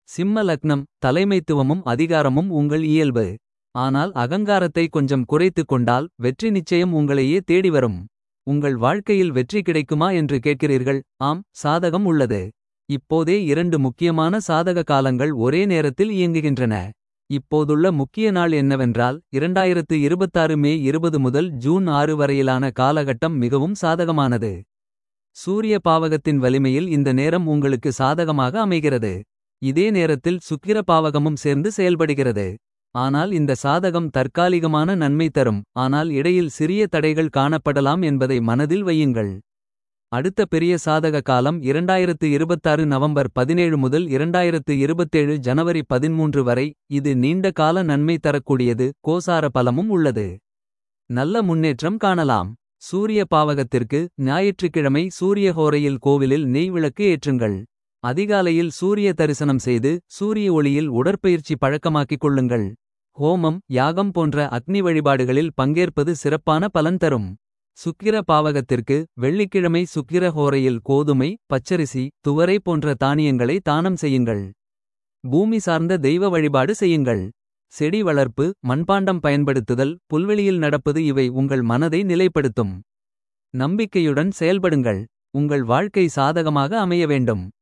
சிம்ம லக்னம் தலைமைத்துவமும் அதிகாரமும் உங்கள் இயல்பு. ஆனால் அகங்காரத்தை கொஞ்சம் குறைத்துக் கொண்டால் வெற்றி நிச்சயம் உங்களையே தேடி வரும். உங்கள் வாழ்க்கையில் வெற்றி கிடைக்குமா என்று கேட்கிறீர்கள் ஆம் சாதகம் உள்ளது. இப்போதே இரண்டு முக்கியமான சாதக காலங்கள் ஒரே நேரத்தில் இயங்குகின்றன. இப்போதுள்ள முக்கிய நாள் என்னவென்றால் 2026 மே 20 முதல் ஜூன் 6 வரையிலான காலகட்டம் மிகவும் சாதகமானது. சூரிய பாவகத்தின் வலிமையில் இந்த நேரம் உங்களுக்கு சாதகமாக அமைகிறது. இதே நேரத்தில் சுக்கிர பாவகமும் சேர்ந்து செயல்படுகிறது. ஆனால் இந்த சாதகம் தற்காலிகமான நன்மை தரும் ஆனால் இடையில் சிறிய தடைகள் காணப்படலாம் என்பதை மனதில் வையுங்கள். அடுத்த பெரிய சாதக காலம் 2026 நவம்பர் 17 முதல் 2027 ஜனவரி 13 வரை இது நீண்ட கால நன்மை தரக்கூடியது கோசார பலமும் உள்ளது. நல்ல முன்னேற்றம் காணலாம். சூரிய பாவகத்திற்கு ஞாயிற்றுக்கிழமை சூரிய ஹோரையில் கோவிலில் நெய் விளக்கு ஏற்றுங்கள். அதிகாலையில் சூரிய தரிசனம் செய்து சூரிய ஒளியில் உடற்பயிற்சி பழக்கமாக்கிக் கொள்ளுங்கள். ஹோமம் யாகம் போன்ற அக்னி வழிபாடுகளில் பங்கேற்பது சிறப்பான பலன் தரும். சுக்கிர பாவகத்திற்கு வெள்ளிக்கிழமை சுக்கிர ஹோரையில் கோதுமை பச்சரிசி துவரை போன்ற தானியங்களை தானம் செய்யுங்கள். பூமி சார்ந்த தெய்வ வழிபாடு செய்யுங்கள். செடி வளர்ப்பு மண்பாண்டம் பயன்படுத்துதல் புல்வெளியில் நடப்பது இவை உங்கள் மனதை நிலைப்படுத்தும். நம்பிக்கையுடன் செயல்படுங்கள். உங்கள் வாழ்க்கை சாதகமாக அமைய வேண்டும்.